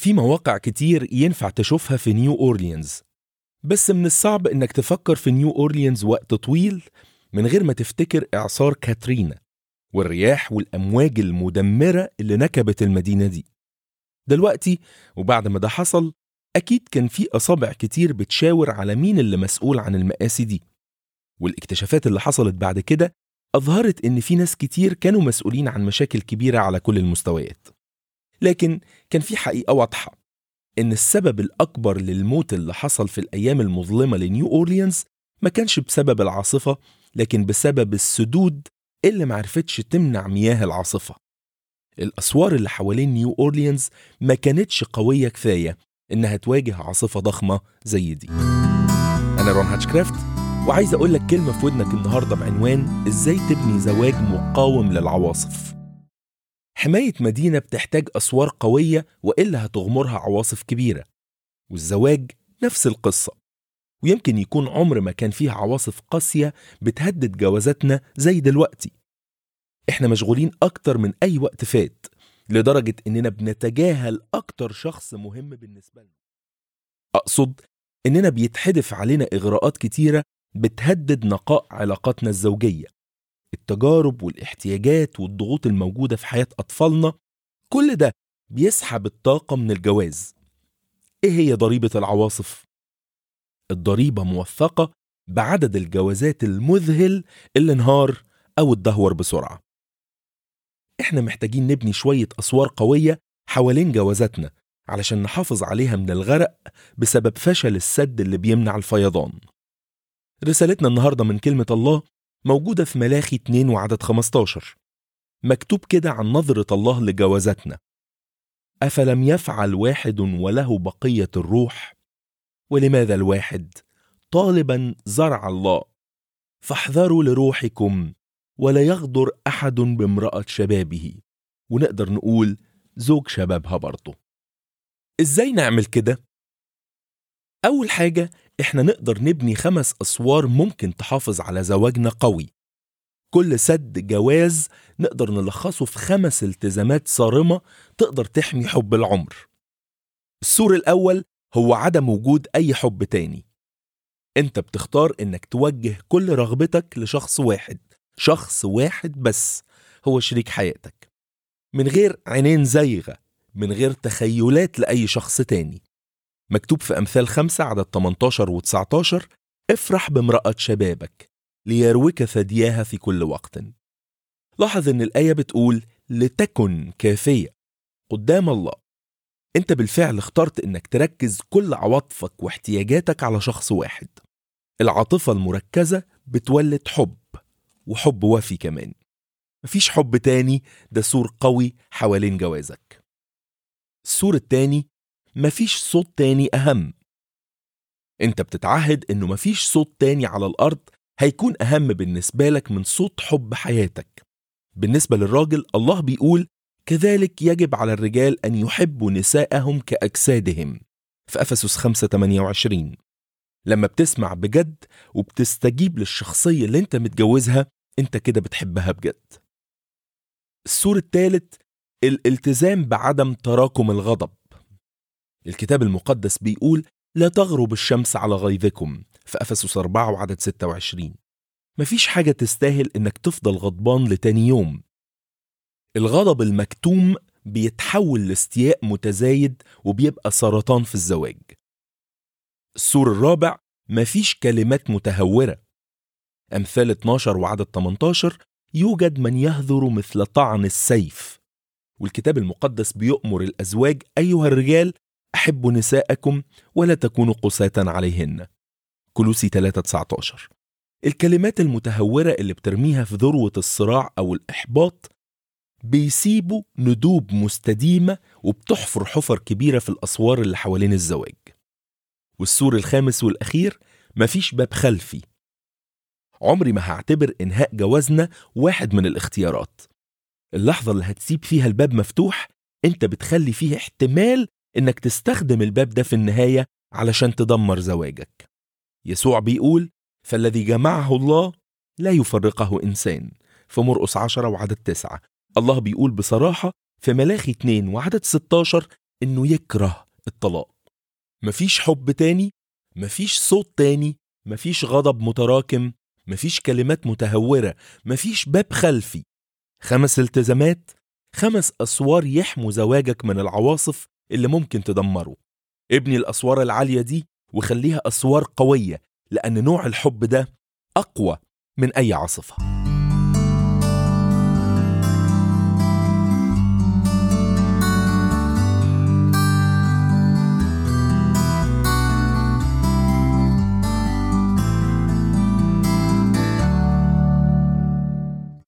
في مواقع كتير ينفع تشوفها في نيو أورليانز بس من الصعب إنك تفكر في نيو أورليانز وقت طويل من غير ما تفتكر إعصار كاترينا والرياح والأمواج المدمرة اللي نكبت المدينة دي دلوقتي وبعد ما ده حصل أكيد كان في أصابع كتير بتشاور على مين اللي مسؤول عن المآسي دي والاكتشافات اللي حصلت بعد كده أظهرت إن في ناس كتير كانوا مسؤولين عن مشاكل كبيرة على كل المستويات لكن كان في حقيقة واضحة إن السبب الأكبر للموت اللي حصل في الأيام المظلمة لنيو أورليانز ما كانش بسبب العاصفة لكن بسبب السدود اللي معرفتش تمنع مياه العاصفة الأسوار اللي حوالين نيو أورليانز ما كانتش قوية كفاية إنها تواجه عاصفة ضخمة زي دي أنا رون هاتشكرافت وعايز أقول لك كلمة في ودنك النهاردة بعنوان إزاي تبني زواج مقاوم للعواصف حماية مدينة بتحتاج أسوار قوية وإلا هتغمرها عواصف كبيرة والزواج نفس القصة ويمكن يكون عمر ما كان فيه عواصف قاسية بتهدد جوازاتنا زي دلوقتي احنا مشغولين أكتر من أي وقت فات لدرجة إننا بنتجاهل أكتر شخص مهم بالنسبة لنا أقصد إننا بيتحدف علينا إغراءات كتيرة بتهدد نقاء علاقاتنا الزوجية التجارب والاحتياجات والضغوط الموجودة في حياة أطفالنا كل ده بيسحب الطاقة من الجواز إيه هي ضريبة العواصف؟ الضريبة موثقة بعدد الجوازات المذهل اللي انهار أو اتدهور بسرعة إحنا محتاجين نبني شوية أسوار قوية حوالين جوازاتنا علشان نحافظ عليها من الغرق بسبب فشل السد اللي بيمنع الفيضان رسالتنا النهاردة من كلمة الله موجودة في ملاخي 2 وعدد 15 مكتوب كده عن نظرة الله لجوازاتنا أفلم يفعل واحد وله بقية الروح ولماذا الواحد طالبا زرع الله فاحذروا لروحكم ولا يغدر أحد بامرأة شبابه ونقدر نقول زوج شبابها برضه إزاي نعمل كده؟ أول حاجة إحنا نقدر نبني خمس أسوار ممكن تحافظ على زواجنا قوي كل سد جواز نقدر نلخصه في خمس التزامات صارمة تقدر تحمي حب العمر السور الأول هو عدم وجود أي حب تاني أنت بتختار إنك توجه كل رغبتك لشخص واحد شخص واحد بس هو شريك حياتك من غير عينين زايغة من غير تخيلات لأي شخص تاني مكتوب في أمثال خمسة عدد 18 و 19 افرح بامرأة شبابك ليروك ثدياها في كل وقت لاحظ إن الآية بتقول لتكن كافية قدام الله أنت بالفعل اخترت إنك تركز كل عواطفك واحتياجاتك على شخص واحد العاطفة المركزة بتولد حب وحب وفي كمان مفيش حب تاني ده سور قوي حوالين جوازك السور التاني مفيش صوت تاني أهم انت بتتعهد انه مفيش صوت تاني على الأرض هيكون أهم بالنسبة لك من صوت حب حياتك بالنسبة للراجل الله بيقول كذلك يجب على الرجال أن يحبوا نساءهم كأجسادهم في أفسس 5 28 لما بتسمع بجد وبتستجيب للشخصية اللي انت متجوزها انت كده بتحبها بجد السور الثالث الالتزام بعدم تراكم الغضب الكتاب المقدس بيقول لا تغرب الشمس على غيظكم في أفسس 4 وعدد 26 مفيش حاجة تستاهل إنك تفضل غضبان لتاني يوم الغضب المكتوم بيتحول لاستياء متزايد وبيبقى سرطان في الزواج السور الرابع مفيش كلمات متهورة أمثال 12 وعدد 18 يوجد من يهذر مثل طعن السيف والكتاب المقدس بيؤمر الأزواج أيها الرجال أحبوا نساءكم ولا تكونوا قساة عليهن كلوسي 3 19 الكلمات المتهورة اللي بترميها في ذروة الصراع أو الإحباط بيسيبوا ندوب مستديمة وبتحفر حفر كبيرة في الأسوار اللي حوالين الزواج والسور الخامس والأخير مفيش باب خلفي عمري ما هعتبر إنهاء جوازنا واحد من الاختيارات اللحظة اللي هتسيب فيها الباب مفتوح انت بتخلي فيه احتمال انك تستخدم الباب ده في النهاية علشان تدمر زواجك يسوع بيقول فالذي جمعه الله لا يفرقه إنسان في مرقس عشرة وعدد تسعة الله بيقول بصراحة في ملاخي 2 وعدد 16 إنه يكره الطلاق مفيش حب تاني مفيش صوت تاني مفيش غضب متراكم مفيش كلمات متهورة مفيش باب خلفي خمس التزامات خمس أسوار يحموا زواجك من العواصف اللي ممكن تدمره ابني الأسوار العالية دي وخليها أسوار قوية لأن نوع الحب ده أقوى من أي عاصفة